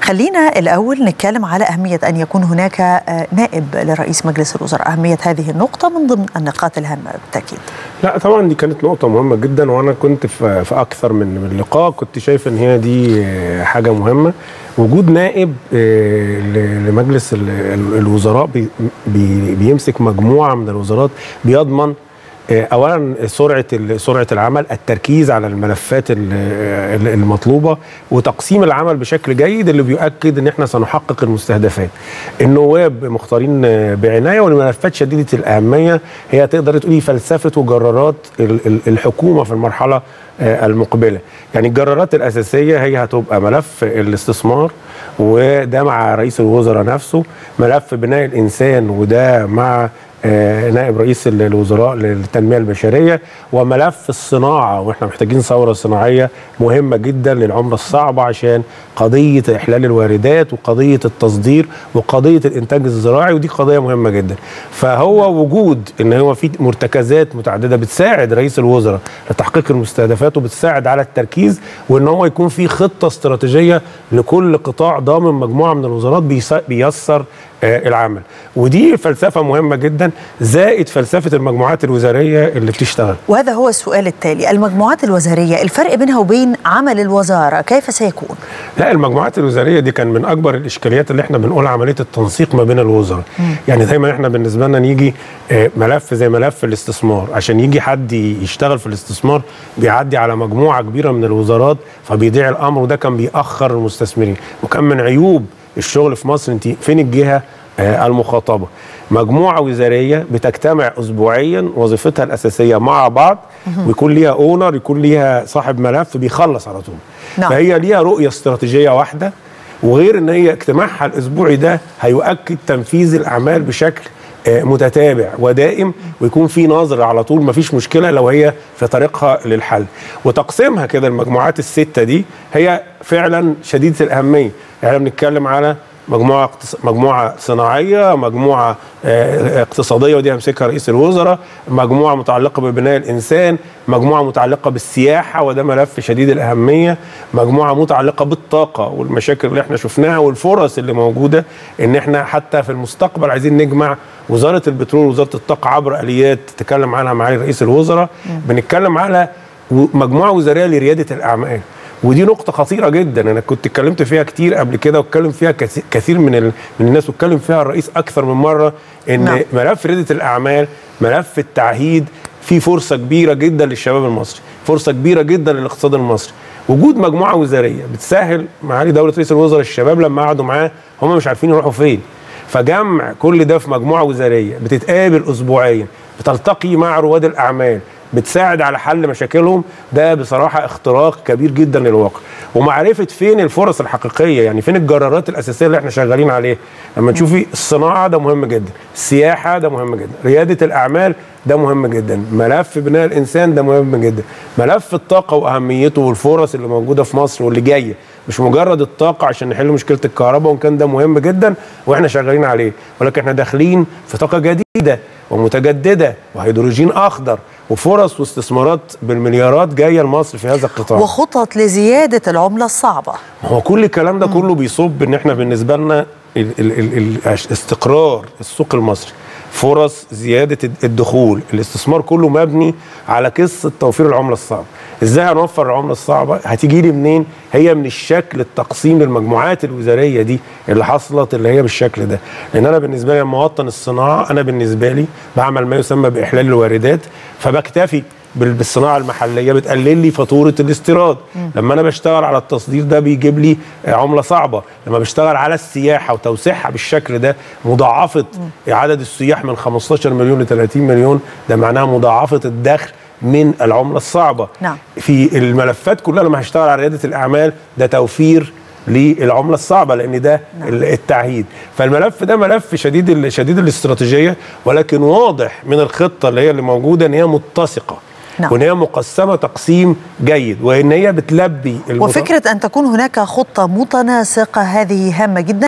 خلينا الأول نتكلم على أهمية أن يكون هناك نائب لرئيس مجلس الوزراء أهمية هذه النقطة من ضمن النقاط الهامة بالتأكيد لا طبعا دي كانت نقطة مهمة جدا وأنا كنت في في أكثر من من لقاء كنت شايف إن هي دي حاجة مهمة وجود نائب لمجلس الوزراء بي بيمسك مجموعة من الوزارات بيضمن اولا سرعه سرعه العمل التركيز على الملفات المطلوبه وتقسيم العمل بشكل جيد اللي بيؤكد ان احنا سنحقق المستهدفات النواب مختارين بعنايه والملفات شديده الاهميه هي تقدر تقولي فلسفه وجرارات الحكومه في المرحله المقبله يعني الجرارات الاساسيه هي هتبقى ملف الاستثمار وده مع رئيس الوزراء نفسه ملف بناء الانسان وده مع نائب رئيس الوزراء للتنميه البشريه وملف الصناعه واحنا محتاجين ثوره صناعيه مهمه جدا للعمله الصعبه عشان قضيه احلال الواردات وقضيه التصدير وقضيه الانتاج الزراعي ودي قضيه مهمه جدا فهو وجود ان هو في مرتكزات متعدده بتساعد رئيس الوزراء لتحقيق المستهدفات وبتساعد على التركيز وان هو يكون في خطه استراتيجيه لكل قطاع ضامن مجموعه من الوزارات بيسر العمل ودي فلسفه مهمه جدا زائد فلسفه المجموعات الوزاريه اللي بتشتغل وهذا هو السؤال التالي المجموعات الوزاريه الفرق بينها وبين عمل الوزاره كيف سيكون لا المجموعات الوزاريه دي كان من اكبر الاشكاليات اللي احنا بنقول عمليه التنسيق ما بين الوزراء يعني دايما احنا بالنسبه لنا نيجي ملف زي ملف الاستثمار عشان يجي حد يشتغل في الاستثمار بيعدي على مجموعه كبيره من الوزارات فبيضيع الامر وده كان بيأخر المستثمرين وكان من عيوب الشغل في مصر انت فين الجهه المخاطبه مجموعه وزاريه بتجتمع اسبوعيا وظيفتها الاساسيه مع بعض ويكون ليها اونر يكون ليها صاحب ملف بيخلص على طول نعم. فهي ليها رؤيه استراتيجيه واحده وغير ان هي اجتماعها الاسبوعي ده هيؤكد تنفيذ الاعمال بشكل متتابع ودائم ويكون في نظر على طول مفيش مشكله لو هي في طريقها للحل وتقسيمها كده المجموعات السته دي هي فعلا شديده الاهميه احنا بنتكلم على مجموعه مجموعه صناعيه مجموعه اقتصاديه ودي همسكها رئيس الوزراء مجموعه متعلقه ببناء الانسان مجموعه متعلقه بالسياحه وده ملف شديد الاهميه مجموعه متعلقه بالطاقه والمشاكل اللي احنا شفناها والفرص اللي موجوده ان احنا حتى في المستقبل عايزين نجمع وزاره البترول ووزاره الطاقه عبر اليات تتكلم عنها معالي رئيس الوزراء بنتكلم على مجموعه وزاريه لرياده الاعمال ودي نقطة خطيرة جدا أنا كنت اتكلمت فيها كتير قبل كده واتكلم فيها كثير من من الناس واتكلم فيها الرئيس أكثر من مرة إن نعم. ملف ريادة الأعمال ملف التعهيد فيه فرصة كبيرة جدا للشباب المصري فرصة كبيرة جدا للاقتصاد المصري وجود مجموعة وزارية بتسهل معالي دولة رئيس الوزراء الشباب لما قعدوا معاه هم مش عارفين يروحوا فين فجمع كل ده في مجموعة وزارية بتتقابل أسبوعيا بتلتقي مع رواد الأعمال بتساعد على حل مشاكلهم ده بصراحه اختراق كبير جدا للواقع ومعرفه فين الفرص الحقيقيه يعني فين الجرارات الاساسيه اللي احنا شغالين عليها لما تشوفي الصناعه ده مهم جدا السياحه ده مهم جدا رياده الاعمال ده مهم جدا ملف بناء الانسان ده مهم جدا ملف الطاقه واهميته والفرص اللي موجوده في مصر واللي جايه مش مجرد الطاقه عشان نحل مشكله الكهرباء وان كان ده مهم جدا واحنا شغالين عليه ولكن احنا داخلين في طاقه جديده ومتجدده وهيدروجين اخضر وفرص واستثمارات بالمليارات جايه لمصر في هذا القطاع وخطط لزياده العمله الصعبه هو كل الكلام ده كله بيصب ان احنا بالنسبه لنا ال ال ال استقرار السوق المصري فرص زياده الدخول الاستثمار كله مبني على قصه توفير العمله الصعبه ازاي هنوفر العمله الصعبه هتيجي لي منين هي من الشكل التقسيم للمجموعات الوزاريه دي اللي حصلت اللي هي بالشكل ده لان انا بالنسبه لي لما اوطن الصناعه انا بالنسبه لي بعمل ما يسمى باحلال الواردات فبكتفي بالصناعه المحليه بتقلل لي فاتوره الاستيراد لما انا بشتغل على التصدير ده بيجيب لي عمله صعبه لما بشتغل على السياحه وتوسيعها بالشكل ده مضاعفه عدد السياح من 15 مليون ل 30 مليون ده معناها مضاعفه الدخل من العمله الصعبه نعم. في الملفات كلها لما هشتغل على رياده الاعمال ده توفير للعمله الصعبه لان ده نعم. التعهيد فالملف ده ملف شديد شديد الاستراتيجيه ولكن واضح من الخطه اللي هي اللي موجوده ان هي متسقه نعم. وان هي مقسمه تقسيم جيد وان هي بتلبي وفكره ان تكون هناك خطه متناسقه هذه هامه جدا